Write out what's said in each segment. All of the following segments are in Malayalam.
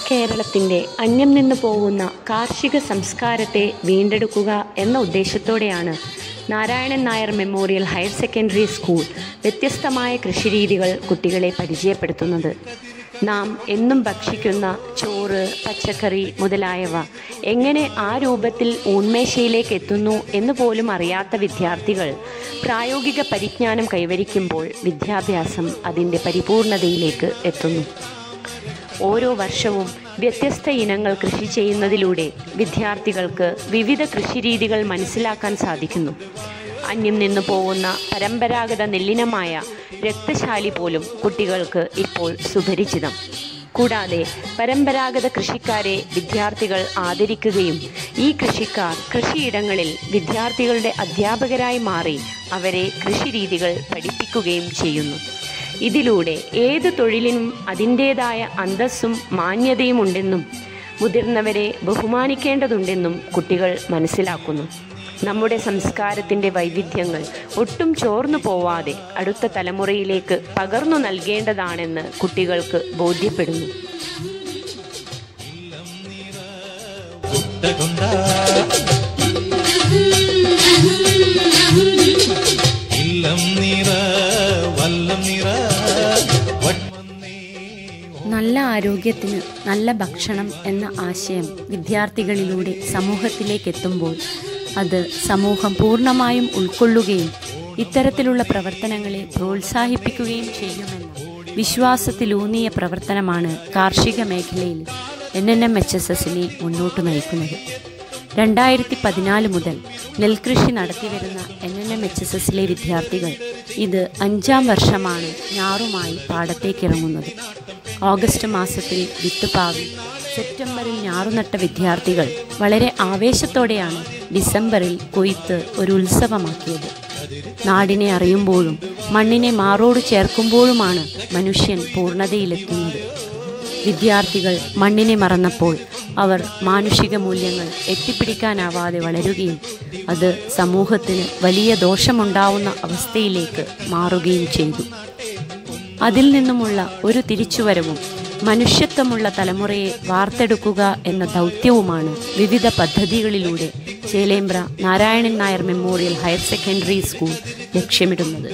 കേരളത്തിൻ്റെ അന്യം നിന്ന് പോകുന്ന കാർഷിക സംസ്കാരത്തെ വീണ്ടെടുക്കുക എന്ന ഉദ്ദേശത്തോടെയാണ് Narayanan Nair memorial higher secondary school വ്യത്യസ്തമായ കൃഷിരീതികൾ കുട്ടികളെ പരിചയപ്പെടുത്തുന്നത് നാം എന്നും ഭക്ഷിക്കുന്ന ചോറ് പച്ചക്കറി മുതലായവ എങ്ങനെ ആ രൂപത്തിൽ ഊൺമേശയിലേക്ക് എത്തുന്നു എന്ന് പോലും അറിയാത്ത വിദ്യാർത്ഥികൾ പ്രായോഗിക പരിജ്ഞാനം കൈവരിക്കുമ്പോൾ വിദ്യാഭ്യാസം അതിൻ്റെ പരിപൂർണതയിലേക്ക് എത്തുന്നു ഓരോ വർഷവും വ്യത്യസ്ത ഇനങ്ങൾ കൃഷി ചെയ്യുന്നതിലൂടെ വിദ്യാർത്ഥികൾക്ക് വിവിധ കൃഷിരീതികൾ മനസ്സിലാക്കാൻ സാധിക്കുന്നു അന്യം നിന്നു പോകുന്ന പരമ്പരാഗത നെല്ലിനമായ രക്തശാലി പോലും കുട്ടികൾക്ക് ഇപ്പോൾ സുപരിചിതം കൂടാതെ പരമ്പരാഗത കൃഷിക്കാരെ വിദ്യാർത്ഥികൾ ആദരിക്കുകയും ഈ കൃഷിക്കാർ കൃഷിയിടങ്ങളിൽ വിദ്യാർത്ഥികളുടെ അധ്യാപകരായി മാറി അവരെ കൃഷിരീതികൾ പഠിപ്പിക്കുകയും ചെയ്യുന്നു ഇതിലൂടെ ഏത് തൊഴിലിനും അതിൻ്റേതായ അന്തസ്സും മാന്യതയും ഉണ്ടെന്നും മുതിർന്നവരെ ബഹുമാനിക്കേണ്ടതുണ്ടെന്നും കുട്ടികൾ മനസ്സിലാക്കുന്നു നമ്മുടെ സംസ്കാരത്തിൻ്റെ വൈവിധ്യങ്ങൾ ഒട്ടും ചോർന്നു പോവാതെ അടുത്ത തലമുറയിലേക്ക് പകർന്നു നൽകേണ്ടതാണെന്ന് കുട്ടികൾക്ക് ബോധ്യപ്പെടുന്നു കൊണ്ട ഇല്ലം നിറ വല്ലം നിറ വന്മന്നേ നല്ല ആരോഗ്യത്തിന് നല്ല ഭക്ഷണം എന്ന ആശയം വിദ്യാർത്ഥികളിലൂടെ സമൂഹത്തിലേക്ക് എത്തുമ്പോൾ അത് സമൂഹം പൂർണ്ണമായും ഉൾക്കൊള്ളുകയും ഇത്തരത്തിലുള്ള പ്രവർത്തനങ്ങളെ പ്രോത്സാഹിപ്പിക്കുകയും ചെയ്യുമെന്ന വിശ്വാസത്തിലൂന്നിയ പ്രവർത്തനമാണ് കാർഷിക മേഖലയിൽ N N M H S എസിനെ മുന്നോട്ട് നയിക്കുന്നത് രണ്ടായിരത്തി പതിനാല് മുതൽ നെൽകൃഷി നടത്തിവരുന്ന N N M H S എസിലെ വിദ്യാർത്ഥികൾ ഇത് അഞ്ചാം വർഷമാണ് ഞാറുമായി പാടത്തേക്കിറങ്ങുന്നത് ഓഗസ്റ്റ് മാസത്തിൽ വിത്ത് പാവി സെപ്റ്റംബറിൽ ഞാറുനട്ട വിദ്യാർത്ഥികൾ വളരെ ആവേശത്തോടെയാണ് ഡിസംബറിൽ കൊയ്ത്ത് ഒരു ഉത്സവമാക്കിയത് നാടിനെ അറിയുമ്പോഴും മണ്ണിനെ മാറോട് ചേർക്കുമ്പോഴുമാണ് മനുഷ്യൻ പൂർണ്ണതയിലെത്തുന്നത് വിദ്യാർത്ഥികൾ മണ്ണിനെ മറന്നപ്പോൾ അവർ മാനുഷിക മൂല്യങ്ങൾ എത്തിപ്പിടിക്കാനാവാതെ വളരുകയും അത് സമൂഹത്തിന് വലിയ ദോഷമുണ്ടാവുന്ന അവസ്ഥയിലേക്ക് മാറുകയും ചെയ്തു അതിൽ നിന്നുമുള്ള ഒരു തിരിച്ചുവരവും മനുഷ്യത്വമുള്ള തലമുറയെ വാർത്തെടുക്കുക എന്ന ദൗത്യവുമാണ് വിവിധ പദ്ധതികളിലൂടെ Chelembra Narayanan Nair memorial higher secondary school ലക്ഷ്യമിടുന്നത്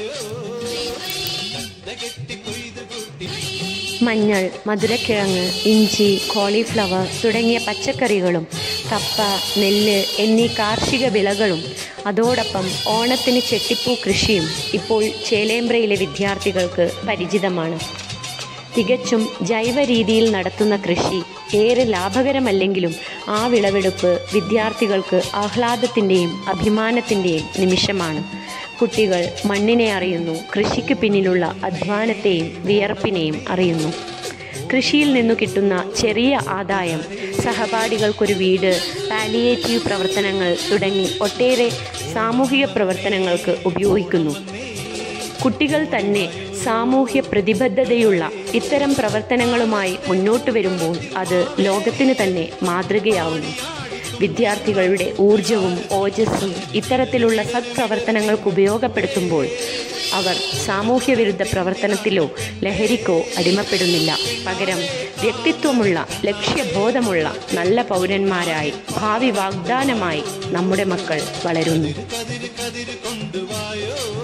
മഞ്ഞൾ മധുരക്കിഴങ്ങ് ഇഞ്ചി കോളിഫ്ലവർ തുടങ്ങിയ പച്ചക്കറികളും കപ്പ നെല്ല് എന്നീ കാർഷിക വിളകളും അതോടൊപ്പം ഓണത്തിന് ചെട്ടിപ്പൂ കൃഷിയും ഇപ്പോൾ ചേലേമ്പ്രയിലെ വിദ്യാർത്ഥികൾക്ക് പരിചിതമാണ് തികച്ചും ജൈവ രീതിയിൽ നടത്തുന്ന കൃഷി ഏറെ ലാഭകരമല്ലെങ്കിലും ആ വിളവെടുപ്പ് വിദ്യാർത്ഥികൾക്ക് ആഹ്ലാദത്തിൻ്റെയും അഭിമാനത്തിൻ്റെയും നിമിഷമാണ് കുട്ടികൾ മണ്ണിനെ അറിയുന്നു കൃഷിക്ക് പിന്നിലുള്ള അധ്വാനത്തെയും വിയർപ്പിനെയും അറിയുന്നു കൃഷിയിൽ നിന്നു കിട്ടുന്ന ചെറിയ ആദായം സഹപാഠികൾക്കൊരു വീട് പാലിയേറ്റീവ് പ്രവർത്തനങ്ങൾ തുടങ്ങി ഒട്ടേറെ സാമൂഹിക പ്രവർത്തനങ്ങൾക്ക് ഉപയോഗിക്കുന്നു കുട്ടികൾ തന്നെ സാമൂഹ്യ പ്രതിബദ്ധതയുള്ള ഇത്തരം പ്രവർത്തനങ്ങളുമായി മുന്നോട്ട് വരുമ്പോൾ അത് ലോകത്തിന് തന്നെ മാതൃകയാവുന്നു വിദ്യാർത്ഥികളുടെ ഊർജവും ഓജസ്സും ഇത്തരത്തിലുള്ള സത്പ്രവർത്തനങ്ങൾക്ക് ഉപയോഗപ്പെടുത്തുമ്പോൾ അവർ സാമൂഹ്യ വിരുദ്ധ പ്രവർത്തനത്തിലോ ലഹരിക്കോ അടിമപ്പെടുന്നില്ല പകരം വ്യക്തിത്വമുള്ള ലക്ഷ്യബോധമുള്ള നല്ല പൗരന്മാരായി ഭാവി വാഗ്ദാനമായി നമ്മുടെ മക്കൾ വളരുന്നു കതിര് കതിര് കൊണ്ടുവായോ